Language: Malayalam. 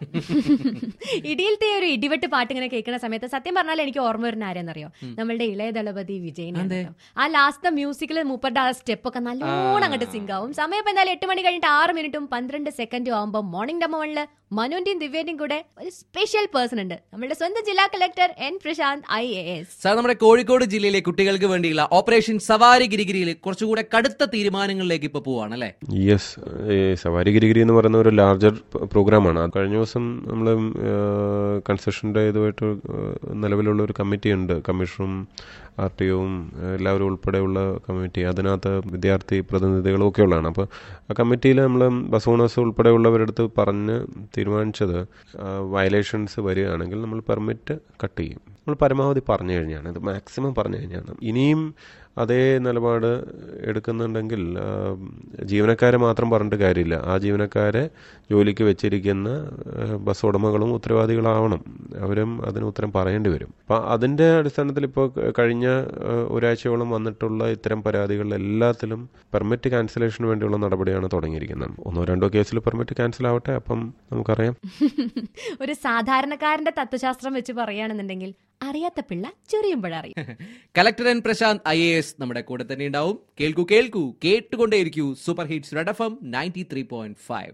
ഇടിയിലത്തെ ഒരു ഇടിവെട്ട് പാട്ട് ഇങ്ങനെ കേൾക്കുന്ന സമയത്ത് സത്യം പറഞ്ഞാൽ എനിക്ക് ഓർമ്മ വരുന്ന ആരെന്നറിയോ നമ്മളുടെ ഇളയ ദളപതി വിജയൻ ആ ലാസ്റ്റ് മ്യൂസിക്കിൽ മൂപ്പരുടെ ആ സ്റ്റെപ്പ് ഒക്കെ നല്ലോണം അങ്ങോട്ട് സിങ്ക് ആവും സമയം ഇപ്പൊ എന്തായാലും എട്ട് മണി കഴിഞ്ഞിട്ട് ആറ് മിനിറ്റും പന്ത്രണ്ട് സെക്കൻഡും ആകുമ്പോൾ മോർണിംഗ് ഡമ്മ വണ്ണില് മനുവിന്റെയും ദിവ്യന്റെയും കൂടെ ഒരു സ്പെഷ്യൽ പേഴ്സൺ ഉണ്ട് നമ്മുടെ സ്വന്തം ജില്ലാ collector N Prasanth I A S sir നമ്മുടെ കോഴിക്കോട് ജില്ലയിലെ കുട്ടികൾക്ക് വേണ്ടിയുള്ള ഓപ്പറേഷൻ സവാരി ഗിരിഗിരിയിൽ കുറച്ചുകൂടെ കടുത്ത തീരുമാനങ്ങളിലേക്ക് ഇപ്പൊ പോവാണല്ലേ യെസ് ഈ സവാരി ഗിരിഗിരി എന്ന് പറയുന്ന ഒരു ലാർജർ പ്രോഗ്രാമാണ് അത് കഴിഞ്ഞ ദിവസം നമ്മൾ കൺസ്ട്രക്ഷൻ്റെ ഇതുമായിട്ട് ഏഹ്, നിലവിലുള്ള ഒരു കമ്മിറ്റി ഉണ്ട് കമ്മീഷണറും ആർ ടി ഒവും എല്ലാവരും ഉൾപ്പെടെയുള്ള കമ്മിറ്റി അതിനകത്ത് വിദ്യാർത്ഥി പ്രതിനിധികളും ഒക്കെ ഉള്ളതാണ് അപ്പോൾ ആ കമ്മിറ്റിയിൽ നമ്മൾ ബസ് ഓണേഴ്സ് ഉൾപ്പെടെയുള്ളവരടുത്ത് പറഞ്ഞ് തീരുമാനിച്ചത് വയലേഷൻസ് വരികയാണെങ്കിൽ നമ്മൾ പെർമിറ്റ് കട്ട് ചെയ്യും നമ്മൾ പരമാവധി പറഞ്ഞു കഴിഞ്ഞാണ് ഇത് മാക്സിമം പറഞ്ഞു കഴിഞ്ഞാണ് ഇനിയും അതേ നിലപാട് എടുക്കുന്നുണ്ടെങ്കിൽ ആ, ജീവനക്കാരെ മാത്രം പറഞ്ഞിട്ട് കാര്യമില്ല ആ ജീവനക്കാരെ ജോലിക്ക് വെച്ചിരിക്കുന്ന ആ, ബസ് ഉടമകളും ഉത്തരവാദികളാവണം അവരും അതിന് ഉത്തരം പറയേണ്ടി വരും അപ്പം അതിൻ്റെ അടിസ്ഥാനത്തിൽ ഇപ്പോൾ കഴിഞ്ഞ ആ, ഒരാഴ്ചയോളം വന്നിട്ടുള്ള ഇത്തരം പരാതികളിൽ എല്ലാത്തിലും പെർമിറ്റ് ക്യാൻസലേഷന് വേണ്ടിയുള്ള നടപടിയാണ് തുടങ്ങിയിരിക്കുന്നത് ഒന്നോ രണ്ടോ കേസിൽ പെർമിറ്റ് ക്യാൻസൽ ആവട്ടെ അപ്പം നമുക്കറിയാം ഒരു സാധാരണക്കാരന്റെ തത്വശാസ്ത്രം വെച്ച് പറയുകയാണെന്നുണ്ടെങ്കിൽ അറിയാത്ത പിള്ള ചെറിയുമ്പോഴറിയും collector N Prasanth I A S നമ്മുടെ കൂടെ തന്നെ ഉണ്ടാവും കേൾക്കൂ കേൾക്കൂ കേട്ടുകൊണ്ടേയിരിക്കൂ super hits red F M ninety three point five